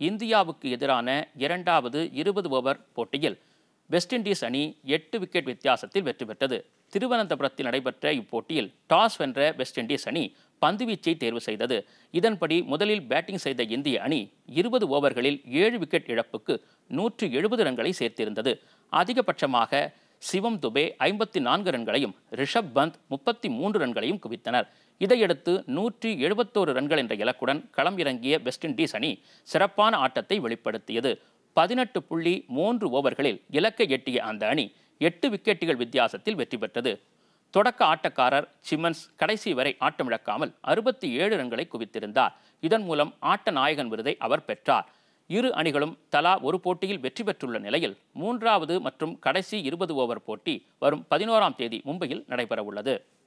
இந்தியாவுக்கு எதிரான இரண்டாவது இருபது ஓவர் போட்டியில் வெஸ்ட் இண்டீஸ் அணி எட்டு விக்கெட் வித்தியாசத்தில் வெற்றி பெற்றது திருவனந்தபுரத்தில் நடைபெற்ற இப்போட்டியில் டாஸ் வென்ற வெஸ்ட் இண்டீஸ் அணி பந்துவீச்சை தேர்வு செய்தது இதன்படி முதலில் பேட்டிங் செய்த இந்திய அணி இருபது ஓவர்களில் ஏழு விக்கெட் இழப்புக்கு நூற்று எழுபது ரன்களை சேர்த்திருந்தது அதிகபட்சமாக சிவம் துபே ஐம்பத்தி நான்கு ரன்களையும் ரிஷப் பந்த் முப்பத்தி மூன்று ரன்களையும் குவித்தனர் இதையடுத்து நூற்றி எழுபத்தோரு ரன்கள் என்ற இலக்குடன் களம் இறங்கிய வெஸ்ட் இண்டீஸ் அணி சிறப்பான ஆட்டத்தை வெளிப்படுத்தியது பதினெட்டு புள்ளி மூன்று ஓவர்களில் இலக்கை எட்டிய அந்த அணி எட்டு விக்கெட்டுகள் வித்தியாசத்தில் வெற்றி பெற்றது தொடக்க ஆட்டக்காரர் சிமன்ஸ் கடைசி வரை ஆட்டமிழக்காமல் அறுபத்தி ஏழு ரன்களை குவித்திருந்தார் இதன் மூலம் ஆட்ட நாயகன் விருதை அவர் பெற்றார் இரு அணிகளும் தலா ஒரு போட்டியில் வெற்றி பெற்றுள்ள நிலையில் மூன்றாவது மற்றும் கடைசி இருபது ஓவர் போட்டி வரும் பதினோராம் தேதி மும்பையில் நடைபெறவுள்ளது